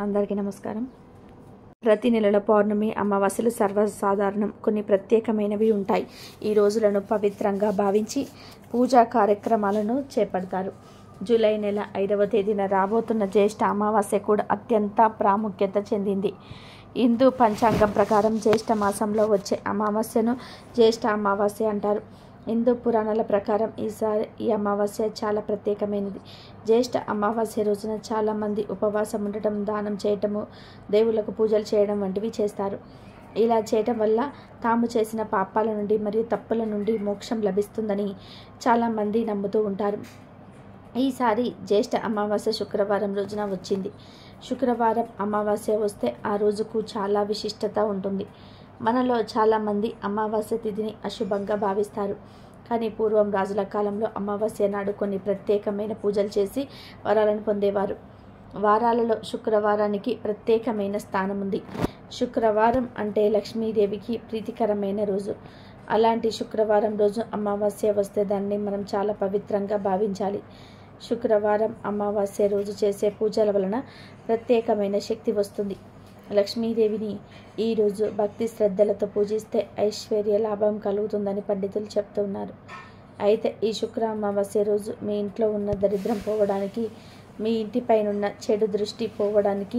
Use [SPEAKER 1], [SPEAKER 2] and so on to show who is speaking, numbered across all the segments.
[SPEAKER 1] అందరికీ నమస్కారం ప్రతి నెలలో పౌర్ణమి అమావాస్యలు సర్వసాధారణం కొన్ని ప్రత్యేకమైనవి ఉంటాయి ఈ రోజులను పవిత్రంగా భావించి పూజా కార్యక్రమాలను చేపడతారు జూలై నెల ఐదవ తేదీన రాబోతున్న జ్యేష్ఠ అమావాస్య కూడా అత్యంత ప్రాముఖ్యత చెందింది హిందూ పంచాంగం ప్రకారం జ్యేష్ఠ మాసంలో వచ్చే అమావాస్యను జ్యేష్ఠ అమావాస్య అంటారు హిందూ పురాణాల ప్రకారం ఈసారి ఈ అమావాస్య చాలా ప్రత్యేకమైనది జ్యేష్ఠ అమావాస్య రోజున చాలామంది ఉపవాసం ఉండటం దానం చేయటము దేవుళ్ళకు పూజలు చేయడం వంటివి చేస్తారు ఇలా చేయటం వల్ల తాము చేసిన పాపాల నుండి మరియు తప్పుల నుండి మోక్షం లభిస్తుందని చాలామంది నమ్ముతూ ఉంటారు ఈసారి జ్యేష్ఠ అమావాస్య శుక్రవారం రోజున వచ్చింది శుక్రవారం అమావాస్య వస్తే ఆ రోజుకు చాలా విశిష్టత ఉంటుంది మనలో చాలామంది అమావాస్య తిథిని అశుభంగా భావిస్తారు కానీ పూర్వం రాజుల కాలంలో అమావాస్య నాడు కొన్ని ప్రత్యేకమైన పూజలు చేసి వరాలను పొందేవారు వారాలలో శుక్రవారానికి ప్రత్యేకమైన స్థానం ఉంది శుక్రవారం అంటే లక్ష్మీదేవికి ప్రీతికరమైన రోజు అలాంటి శుక్రవారం రోజు అమావాస్య వస్తే దాన్ని మనం చాలా పవిత్రంగా భావించాలి శుక్రవారం అమావాస్య రోజు చేసే పూజల వలన ప్రత్యేకమైన శక్తి వస్తుంది లక్ష్మీదేవిని ఈరోజు భక్తి శ్రద్ధలతో పూజిస్తే ఐశ్వర్య లాభం కలుగుతుందని పండితులు చెప్తున్నారు అయితే ఈ శుక్ర అమావాస్య రోజు మీ ఇంట్లో ఉన్న దరిద్రం పోవడానికి మీ ఇంటిపైనున్న చెడు దృష్టి పోవడానికి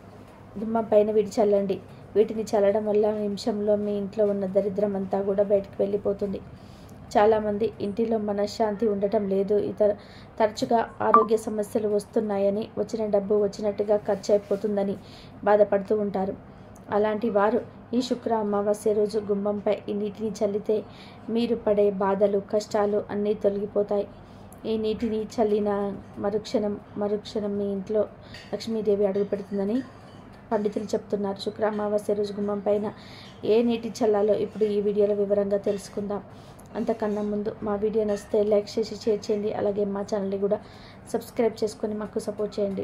[SPEAKER 1] దుమ్మ పైన వీటి చల్లండి వీటిని చల్లడం వల్ల నిమిషంలో మీ ఇంట్లో ఉన్న దరిద్రం అంతా కూడా బయటకు వెళ్ళిపోతుంది చాలామంది ఇంటిలో మనశ్శాంతి ఉండటం లేదు ఇతర తరచుగా ఆరోగ్య సమస్యలు వస్తున్నాయని వచ్చిన డబ్బు వచ్చినట్టుగా ఖర్చు అయిపోతుందని బాధపడుతూ ఉంటారు అలాంటి వారు ఈ శుక్ర అమావాస్య రోజు గుమ్మంపై ఈ నీటిని చల్లితే మీరు పడే బాధలు కష్టాలు అన్నీ తొలగిపోతాయి ఈ నీటిని చల్లిన మరుక్షణం మరుక్షణం మీ ఇంట్లో లక్ష్మీదేవి అడుగు పెడుతుందని పండితులు చెప్తున్నారు శుక్ర అమావాస్య రోజు గుమ్మం పైన ఏ నీటి చల్లాలో ఇప్పుడు ఈ వీడియోలో వివరంగా తెలుసుకుందాం అంతకన్నా ముందు మా వీడియో నచ్చితే లైక్ చేసి షేర్ చేయండి అలాగే మా ఛానల్ని కూడా సబ్స్క్రైబ్ చేసుకొని మాకు సపోర్ట్ చేయండి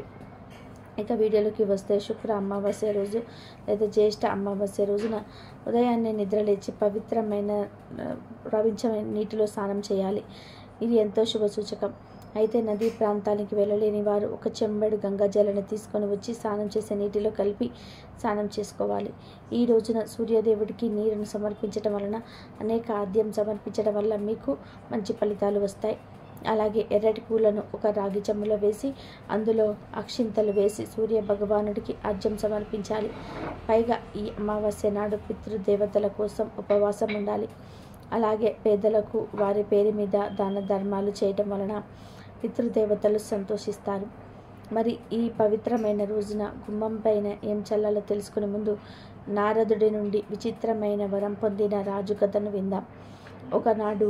[SPEAKER 1] ఇక వీడియోలోకి వస్తే శుక్ర అమావాస్య రోజు లేదా జ్యేష్ఠ అమావాస్య రోజున ఉదయాన్నే నిద్రలేచి పవిత్రమైన ప్రవించమైన నీటిలో స్నానం చేయాలి ఇది ఎంతో శుభ సూచకం అయితే నదీ ప్రాంతానికి వెళ్ళలేని వారు ఒక చెంబెడు గంగా జలాన్ని తీసుకొని వచ్చి స్నానం చేసే నీటిలో కలిపి స్నానం చేసుకోవాలి ఈ రోజున సూర్యదేవుడికి నీరును సమర్పించడం వలన అనేక ఆద్యం సమర్పించడం వల్ల మీకు మంచి ఫలితాలు వస్తాయి అలాగే ఎర్రటి పూలను ఒక రాగి చెమ్ములో వేసి అందులో అక్షింతలు వేసి సూర్య భగవానుడికి అర్ఘ్యం సమర్పించాలి పైగా ఈ అమావాస్య నాడు పితృదేవతల కోసం ఉపవాసం ఉండాలి అలాగే పేదలకు వారి పేరు మీద దాన ధర్మాలు చేయటం వలన పితృదేవతలు సంతోషిస్తారు మరి ఈ పవిత్రమైన రోజున గుమ్మం పైన ఏం చల్లాలో తెలుసుకునే ముందు నారదుడి నుండి విచిత్రమైన వరం పొందిన రాజు కథను విందాం ఒకనాడు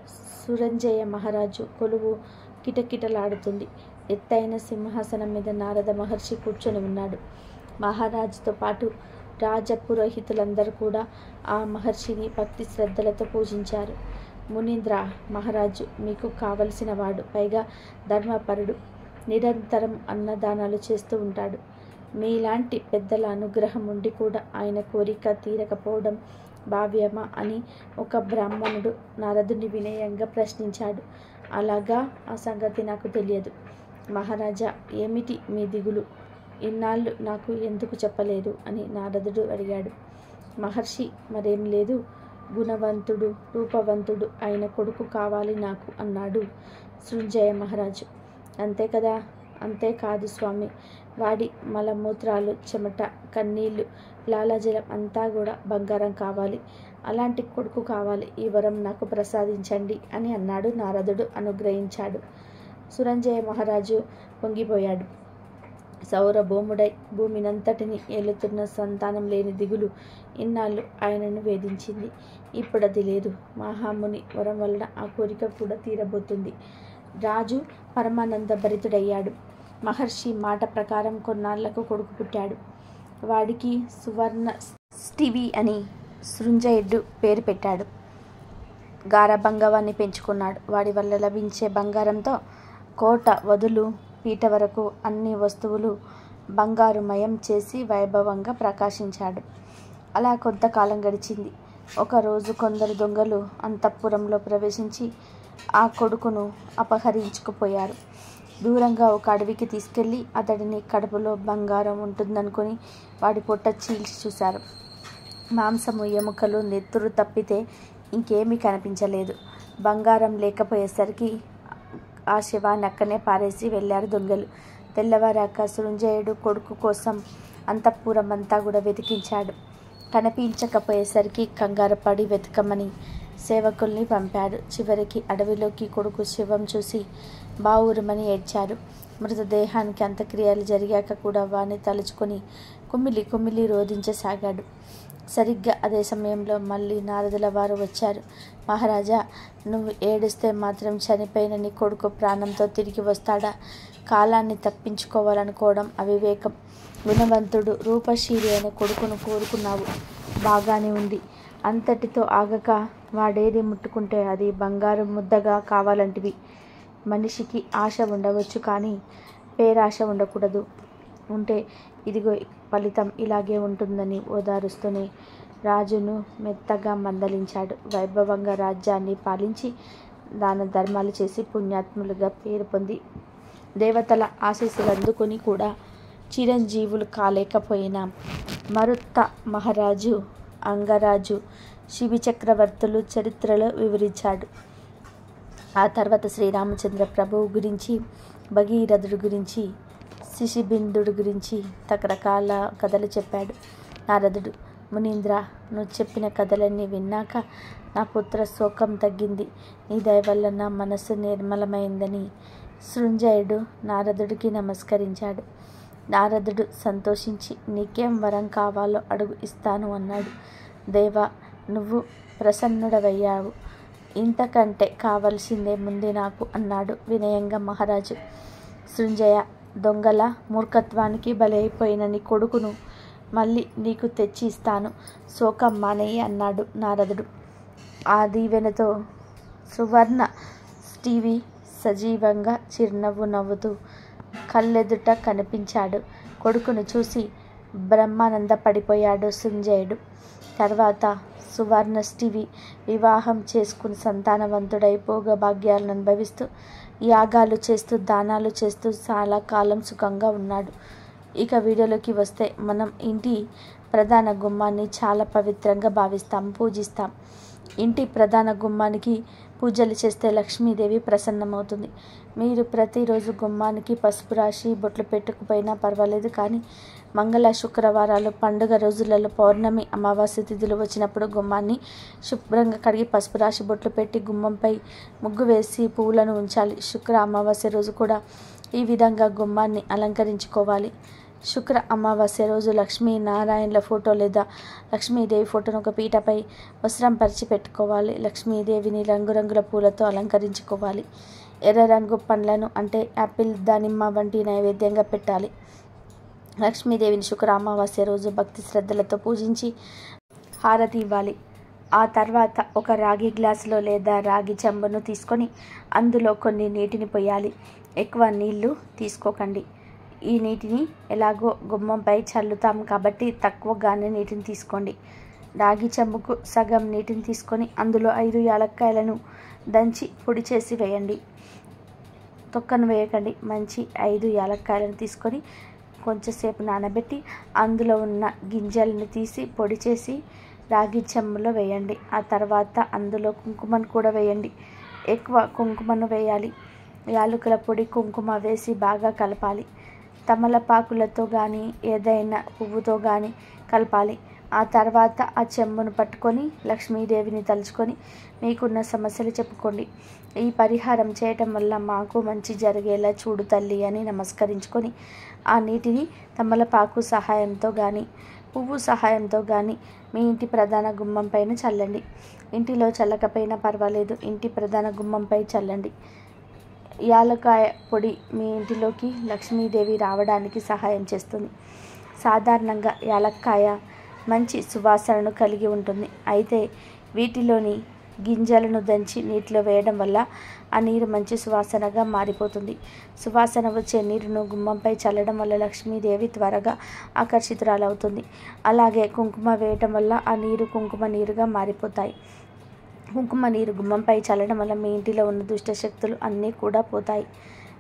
[SPEAKER 1] సురంజయ మహారాజు కొలువు కిటకిటలాడుతుంది ఎత్తైన సింహాసనం మీద నారద మహర్షి కూర్చొని ఉన్నాడు మహారాజుతో పాటు రాజ పురోహితులందరూ కూడా ఆ మహర్షిని భక్తి శ్రద్ధలతో పూజించారు మునీంద్ర మహారాజు మీకు కావలసిన వాడు పైగా ధర్మపరుడు నిరంతరం అన్నదానాలు చేస్తూ ఉంటాడు మీలాంటి పెద్దల అనుగ్రహం ఉండి కూడా ఆయన కోరిక తీరకపోవడం భావ్యమా అని ఒక బ్రాహ్మణుడు నారదుని వినయంగా ప్రశ్నించాడు అలాగా ఆ సంగతి నాకు తెలియదు మహారాజా ఏమిటి మీ దిగులు ఇన్నాళ్ళు నాకు ఎందుకు చెప్పలేదు అని నారదుడు అడిగాడు మహర్షి మరేం లేదు గుణవంతుడు రూపవంతుడు ఆయన కొడుకు కావాలి నాకు అన్నాడు సృంజయ మహారాజు అంతే కదా అంతేకాదు స్వామి వాడి మలమూత్రాలు చెమట కన్నీళ్ళు లాలాజలం అంతా కూడా బంగారం కావాలి అలాంటి కొడుకు కావాలి ఈ వరం నాకు ప్రసాదించండి అని అన్నాడు నారదుడు అనుగ్రహించాడు సురంజయ మహారాజు పొంగిపోయాడు సౌరభౌముడై భూమినంతటిని ఏలుతున్న సంతానం లేని దిగులు ఇన్నాళ్ళు ఆయనను వేధించింది ఇప్పుడు అది లేదు మహాముని వరం వలన ఆ కోరిక కూడా తీరబోతుంది రాజు పరమానంద భరితుడయ్యాడు మహర్షి మాట ప్రకారం కొన్నాళ్లకు కొడుకు పుట్టాడు వాడికి సువర్ణ స్టివి అని సృంజయుడు పేరు పెట్టాడు గారబంగవాన్ని పెంచుకున్నాడు వాడి వల్ల లభించే బంగారంతో కోట వదులు పీట వరకు అన్ని వస్తువులు బంగారుమయం చేసి వైభవంగా ప్రకాశించాడు అలా కొంతకాలం గడిచింది ఒకరోజు కొందరు దొంగలు అంతఃపురంలో ప్రవేశించి ఆ కొడుకును అపహరించుకుపోయారు దూరంగా ఒక అడవికి తీసుకెళ్ళి అతడిని కడుపులో బంగారం ఉంటుందనుకొని వాడి పొట్ట చీల్చి చూశారు మాంసము ఎముకలు నెత్తురు తప్పితే ఇంకేమీ కనిపించలేదు బంగారం లేకపోయేసరికి ఆ శవాన్ని అక్కనే పారేసి వెళ్ళారు దొంగలు తెల్లవారాక సృంజయుడు కొడుకు కోసం అంతఃపురం అంతా కూడా వెతికించాడు కనిపించకపోయేసరికి కంగారు పడి వెతకమని సేవకుల్ని పంపాడు చివరికి అడవిలోకి కొడుకు శివం చూసి బావురుమని ఏడ్చారు మృతదేహానికి అంత్యక్రియలు జరిగాక కూడా వాణ్ణి తలుచుకొని కుమిలి కుమిలి రోధించసాగాడు సరిగ్గా అదే సమయంలో మళ్ళీ నారదుల వారు వచ్చారు మహారాజా నువ్వు ఏడిస్తే మాత్రం చనిపోయిన నీ కొడుకు ప్రాణంతో తిరిగి వస్తాడా కాలాన్ని తప్పించుకోవాలనుకోవడం అవివేకం గుణవంతుడు రూపశీలి అనే కొడుకును కోరుకున్నావు బాగానే ఉంది అంతటితో ఆగక వాడేది ముట్టుకుంటే అది బంగారం ముద్దగా కావాలంటివి మనిషికి ఆశ ఉండవచ్చు కానీ పేరాశ ఉండకూడదు ఉంటే ఇదిగో ఫలితం ఇలాగే ఉంటుందని ఓదారుస్తూనే రాజును మెత్తగా మందలించాడు వైభవంగా రాజ్యాన్ని పాలించి దాన ధర్మాలు చేసి పుణ్యాత్ములుగా పేరు పొంది దేవతల ఆశీస్సులు అందుకొని కూడా చిరంజీవులు కాలేకపోయినా మరుత్త మహారాజు అంగరాజు శివి చక్రవర్తులు చరిత్రలో వివరించాడు ఆ తర్వాత శ్రీరామచంద్ర ప్రభువు గురించి భగీరథుడి గురించి శిశిబిందుడి గురించి రకరకాల కథలు చెప్పాడు నారదుడు మునీంద్ర నువ్వు చెప్పిన కథలన్నీ విన్నాక నా పుత్ర శోకం తగ్గింది నీ దయ వల్ల నా మనస్సు నిర్మలమైందని సృంజయుడు నారదుడికి నమస్కరించాడు నారదుడు సంతోషించి నీకేం వరం కావాలో అడుగు ఇస్తాను అన్నాడు దేవా నువ్వు ప్రసన్నుడవయ్యావు ఇంతకంటే కావలసిందే ముందే నాకు అన్నాడు వినయంగా మహారాజు సృంజయ దొంగల మూర్ఖత్వానికి బలైపోయిన నీ కొడుకును మళ్ళీ నీకు తెచ్చి ఇస్తాను శోకం మానేయి అన్నాడు నారదుడు ఆ దీవెనతో సువర్ణ టీవీ సజీవంగా చిరునవ్వు నవ్వుతూ కళ్ళెదుట కనిపించాడు కొడుకును చూసి బ్రహ్మానంద పడిపోయాడు సంజయుడు తర్వాత సువర్ణ టీవీ వివాహం చేసుకుని సంతానవంతుడై భోగభాగ్యాలను అనుభవిస్తూ యాగాలు చేస్తూ దానాలు చేస్తూ చాలా కాలం సుఖంగా ఉన్నాడు ఇక వీడియోలోకి వస్తే మనం ఇంటి ప్రధాన గుమ్మాన్ని చాలా పవిత్రంగా భావిస్తాం పూజిస్తాం ఇంటి ప్రధాన గుమ్మానికి పూజలు చేస్తే లక్ష్మీదేవి ప్రసన్నమవుతుంది మీరు ప్రతిరోజు గుమ్మానికి పసుపు రాసి బొట్లు పెట్టుకుపోయినా పర్వాలేదు కానీ మంగళ శుక్రవారాలు పండుగ రోజులలో పౌర్ణమి అమావాస్య తిథులు వచ్చినప్పుడు గుమ్మాన్ని శుభ్రంగా కడిగి పసుపు రాసి బొట్లు పెట్టి గుమ్మంపై ముగ్గు వేసి పువ్వులను ఉంచాలి శుక్ర అమావాస్య రోజు కూడా ఈ విధంగా గుమ్మాన్ని అలంకరించుకోవాలి శుక్ర అమావాస్య రోజు లక్ష్మీ నారాయణల ఫోటో లేదా లక్ష్మీదేవి ఫోటోను ఒక పీటపై వస్త్రం పరిచి పెట్టుకోవాలి లక్ష్మీదేవిని రంగురంగుల పూలతో అలంకరించుకోవాలి ఎర్ర రంగు పండ్లను అంటే యాపిల్ దానిమ్మ వంటి నైవేద్యంగా పెట్టాలి లక్ష్మీదేవిని శుక్ర అమావాస్య రోజు భక్తి శ్రద్ధలతో పూజించి హారతి ఇవ్వాలి ఆ తర్వాత ఒక రాగి గ్లాసులో లేదా రాగి చెంబును తీసుకొని అందులో కొన్ని నీటిని పోయాలి ఎక్కువ నీళ్లు తీసుకోకండి ఈ నీటిని ఎలాగో గుమ్మంపై చల్లుతాం కాబట్టి తక్కువగానే నీటిని తీసుకోండి రాగి చెంబుకు సగం నీటిని తీసుకొని అందులో ఐదు యాలక్కాయలను దంచి పొడి చేసి వేయండి తొక్కను వేయకండి మంచి ఐదు యాలక్కాయలను తీసుకొని కొంచెంసేపు నానబెట్టి అందులో ఉన్న గింజలను తీసి పొడి చేసి రాగి చెంబులో వేయండి ఆ తర్వాత అందులో కుంకుమను కూడా వేయండి ఎక్కువ కుంకుమను వేయాలి యాలకుల పొడి కుంకుమ వేసి బాగా కలపాలి తమలపాకులతో కానీ ఏదైనా పువ్వుతో కానీ కలపాలి ఆ తర్వాత ఆ చెంబును పట్టుకొని లక్ష్మీదేవిని తలుచుకొని మీకున్న సమస్యలు చెప్పుకోండి ఈ పరిహారం చేయటం వల్ల మాకు మంచి జరిగేలా చూడు తల్లి అని నమస్కరించుకొని ఆ నీటిని తమలపాకు సహాయంతో కానీ పువ్వు సహాయంతో కానీ మీ ఇంటి ప్రధాన గుమ్మం పైన చల్లండి ఇంటిలో చల్లకపోయినా పర్వాలేదు ఇంటి ప్రధాన గుమ్మంపై చల్లండి యాలకాయ పొడి మీ ఇంటిలోకి లక్ష్మీదేవి రావడానికి సహాయం చేస్తుంది సాధారణంగా యాలక్కాయ మంచి సువాసనను కలిగి ఉంటుంది అయితే వీటిలోని గింజలను దంచి నీటిలో వేయడం వల్ల ఆ నీరు మంచి సువాసనగా మారిపోతుంది సువాసన వచ్చే నీరును గుమ్మంపై చల్లడం వల్ల లక్ష్మీదేవి త్వరగా ఆకర్షితురాలవుతుంది అలాగే కుంకుమ వేయటం వల్ల ఆ నీరు కుంకుమ నీరుగా మారిపోతాయి కుంకుమ నీరు గుమ్మంపై చల్లడం వల్ల మీ ఇంటిలో ఉన్న దుష్ట శక్తులు అన్నీ కూడా పోతాయి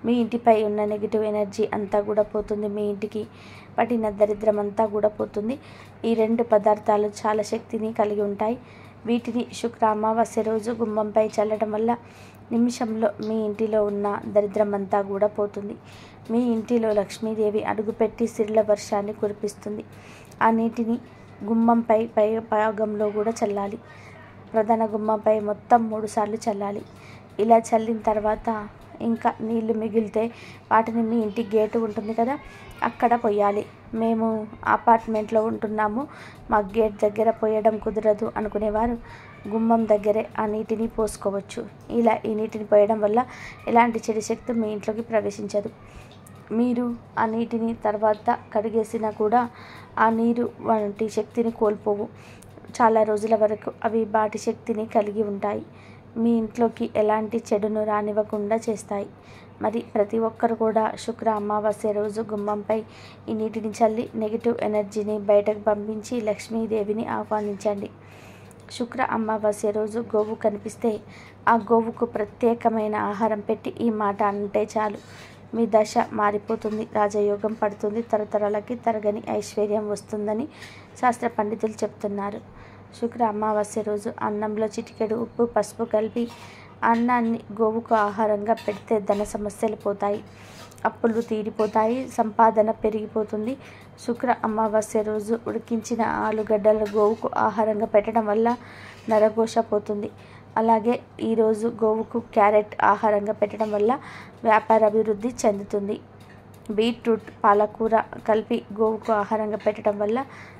[SPEAKER 1] మీ ఇంటిపై ఉన్న నెగిటివ్ ఎనర్జీ అంతా కూడా పోతుంది మీ ఇంటికి పట్టిన దరిద్రం అంతా కూడా పోతుంది ఈ రెండు పదార్థాలు చాలా శక్తిని కలిగి ఉంటాయి వీటిని శుక్ర అమావాస్య రోజు గుమ్మంపై చల్లడం వల్ల నిమిషంలో మీ ఇంటిలో ఉన్న దరిద్రం అంతా కూడా పోతుంది మీ ఇంటిలో లక్ష్మీదేవి అడుగుపెట్టి సిరుల వర్షాన్ని కురిపిస్తుంది ఆ నీటిని గుమ్మంపై పై భాగంలో కూడా చల్లాలి ప్రధాన గుమ్మంపై మొత్తం మూడు సార్లు చల్లాలి ఇలా చల్లిన తర్వాత ఇంకా నీళ్లు మిగిలితే వాటిని మీ ఇంటి గేటు ఉంటుంది కదా అక్కడ పోయాలి మేము అపార్ట్మెంట్లో ఉంటున్నాము మా గేట్ దగ్గర పోయడం కుదరదు అనుకునేవారు గుమ్మం దగ్గరే ఆ నీటిని పోసుకోవచ్చు ఇలా ఈ నీటిని పోయడం వల్ల ఎలాంటి చెడు శక్తి మీ ఇంట్లోకి ప్రవేశించదు మీరు ఆ నీటిని తర్వాత కడిగేసినా కూడా ఆ నీరు వంటి శక్తిని కోల్పోవు చాలా రోజుల వరకు అవి వాటి శక్తిని కలిగి ఉంటాయి మీ ఇంట్లోకి ఎలాంటి చెడును రానివ్వకుండా చేస్తాయి మరి ప్రతి ఒక్కరు కూడా శుక్ర అమావాస్య రోజు గుమ్మంపై ఈ నీటిని చల్లి నెగిటివ్ ఎనర్జీని బయటకు పంపించి లక్ష్మీదేవిని ఆహ్వానించండి శుక్ర అమావాస్య రోజు గోవు కనిపిస్తే ఆ గోవుకు ప్రత్యేకమైన ఆహారం పెట్టి ఈ మాట అంటే చాలు మీ దశ మారిపోతుంది రాజయోగం పడుతుంది తరతరాలకి తరగని ఐశ్వర్యం వస్తుందని శాస్త్ర పండితులు చెప్తున్నారు శుక్ర అమావాస్య రోజు అన్నంలో చిటికెడు ఉప్పు పసుపు కలిపి అన్నాన్ని గోవుకు ఆహారంగా పెడితే ధన సమస్యలు పోతాయి అప్పులు తీరిపోతాయి సంపాదన పెరిగిపోతుంది శుక్ర అమావాస్య రోజు ఉడికించిన ఆలుగడ్డల గోవుకు ఆహారంగా పెట్టడం వల్ల నరఘోష పోతుంది అలాగే ఈరోజు గోవుకు క్యారెట్ ఆహారంగా పెట్టడం వల్ల వ్యాపార అభివృద్ధి చెందుతుంది బీట్రూట్ పాలకూర కలిపి గోవుకు ఆహారంగా పెట్టడం వల్ల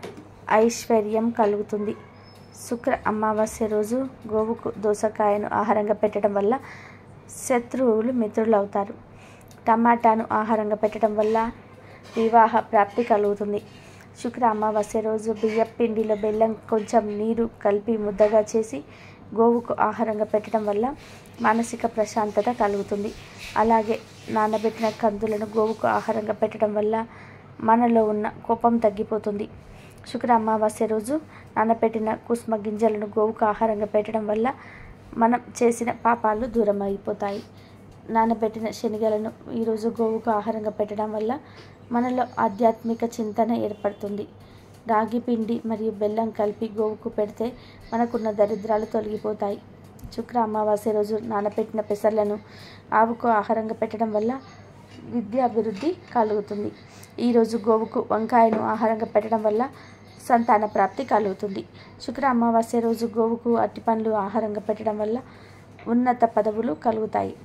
[SPEAKER 1] ఐశ్వర్యం కలుగుతుంది శుక్ర అమావాస్య రోజు గోవుకు దోసకాయను ఆహారంగా పెట్టడం వల్ల శత్రువులు మిత్రులు అవుతారు టమాటాను ఆహారంగా పెట్టడం వల్ల వివాహ ప్రాప్తి కలుగుతుంది శుక్ర అమావాస్య రోజు బియ్యం పిండిలో బెల్లం కొంచెం నీరు కలిపి ముద్దగా చేసి గోవుకు ఆహారంగా పెట్టడం వల్ల మానసిక ప్రశాంతత కలుగుతుంది అలాగే నానబెట్టిన కందులను గోవుకు ఆహారంగా పెట్టడం వల్ల మనలో ఉన్న కోపం తగ్గిపోతుంది శుక్ర అమావాస్య రోజు నానబెట్టిన కుసుమ గింజలను గోవుకు ఆహారంగా పెట్టడం వల్ల మనం చేసిన పాపాలు దూరం అయిపోతాయి నానబెట్టిన శనగలను ఈరోజు గోవుకు ఆహారంగా పెట్టడం వల్ల మనలో ఆధ్యాత్మిక చింతన ఏర్పడుతుంది రాగి పిండి మరియు బెల్లం కలిపి గోవుకు పెడితే మనకున్న దరిద్రాలు తొలగిపోతాయి శుక్ర అమావాస్య రోజు నానబెట్టిన పెసర్లను ఆవుకు ఆహారంగా పెట్టడం వల్ల విద్యాభివృద్ధి కలుగుతుంది ఈరోజు గోవుకు వంకాయను ఆహారంగా పెట్టడం వల్ల సంతాన ప్రాప్తి కలుగుతుంది శుక్ర అమావాస్య రోజు గోవుకు అరటిపండ్లు ఆహారంగా పెట్టడం వల్ల ఉన్నత పదవులు కలుగుతాయి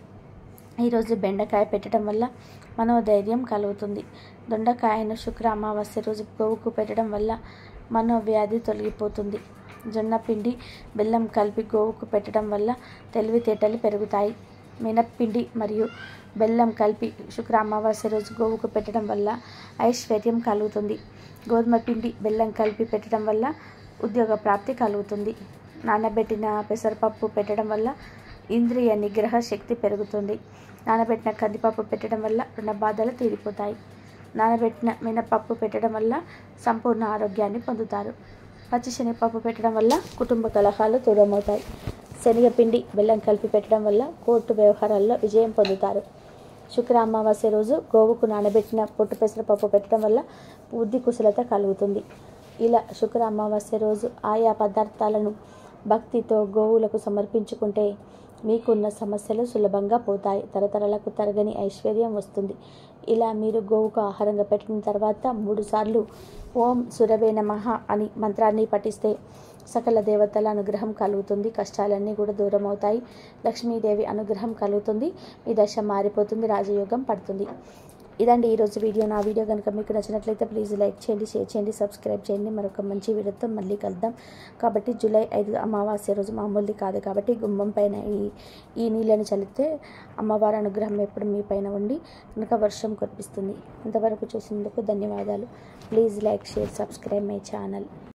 [SPEAKER 1] ఈరోజు బెండకాయ పెట్టడం వల్ల మనోధైర్యం కలుగుతుంది దొండకాయను శుక్ర అమావాస్య రోజు గోవుకు పెట్టడం వల్ల మనోవ్యాధి తొలగిపోతుంది జొన్న పిండి బెల్లం కలిపి గోవుకు పెట్టడం వల్ల తెలివితేటలు పెరుగుతాయి మినప్పిండి మరియు బెల్లం కలిపి శుక్ర అమావాస్య రోజు గోవుకు పెట్టడం వల్ల ఐశ్వర్యం కలుగుతుంది గోధుమ పిండి బెల్లం కలిపి పెట్టడం వల్ల ఉద్యోగ ప్రాప్తి కలుగుతుంది నానబెట్టిన పెసరపప్పు పెట్టడం వల్ల ఇంద్రియ నిగ్రహ శక్తి పెరుగుతుంది నానబెట్టిన కందిపప్పు పెట్టడం వల్ల రుణ బాధలు తీరిపోతాయి నానబెట్టిన మినపప్పు పెట్టడం వల్ల సంపూర్ణ ఆరోగ్యాన్ని పొందుతారు పచ్చి శనగపప్పు పెట్టడం వల్ల కుటుంబ కలహాలు దూరమవుతాయి శనగపిండి బెల్లం కలిపి పెట్టడం వల్ల కోర్టు వ్యవహారాల్లో విజయం పొందుతారు శుక్ర అమావాస్య రోజు గోవుకు నానబెట్టిన పొట్టు పెసరపప్పు పెట్టడం వల్ల బుద్ధి కుశలత కలుగుతుంది ఇలా శుక్ర అమావాస్య రోజు ఆయా పదార్థాలను భక్తితో గోవులకు సమర్పించుకుంటే మీకున్న సమస్యలు సులభంగా పోతాయి తరతరాలకు తరగని ఐశ్వర్యం వస్తుంది ఇలా మీరు గోవుకు ఆహారంగా పెట్టిన తర్వాత మూడుసార్లు ఓం సురవే నమః అని మంత్రాన్ని పఠిస్తే సకల దేవతల అనుగ్రహం కలుగుతుంది కష్టాలన్నీ కూడా దూరం అవుతాయి లక్ష్మీదేవి అనుగ్రహం కలుగుతుంది మీ దశ మారిపోతుంది రాజయోగం పడుతుంది ఇదండి ఈరోజు వీడియో నా వీడియో కనుక మీకు నచ్చినట్లయితే ప్లీజ్ లైక్ చేయండి షేర్ చేయండి సబ్స్క్రైబ్ చేయండి మరొక మంచి వీడియోతో మళ్ళీ కలుద్దాం కాబట్టి జూలై ఐదు అమావాస్య రోజు మామూలుది కాదు కాబట్టి గుమ్మం పైన ఈ ఈ నీళ్ళని చల్లితే అమ్మవారి అనుగ్రహం ఎప్పుడు మీ పైన ఉండి కనుక వర్షం కురిపిస్తుంది ఇంతవరకు చూసినందుకు ధన్యవాదాలు please like share subscribe my channel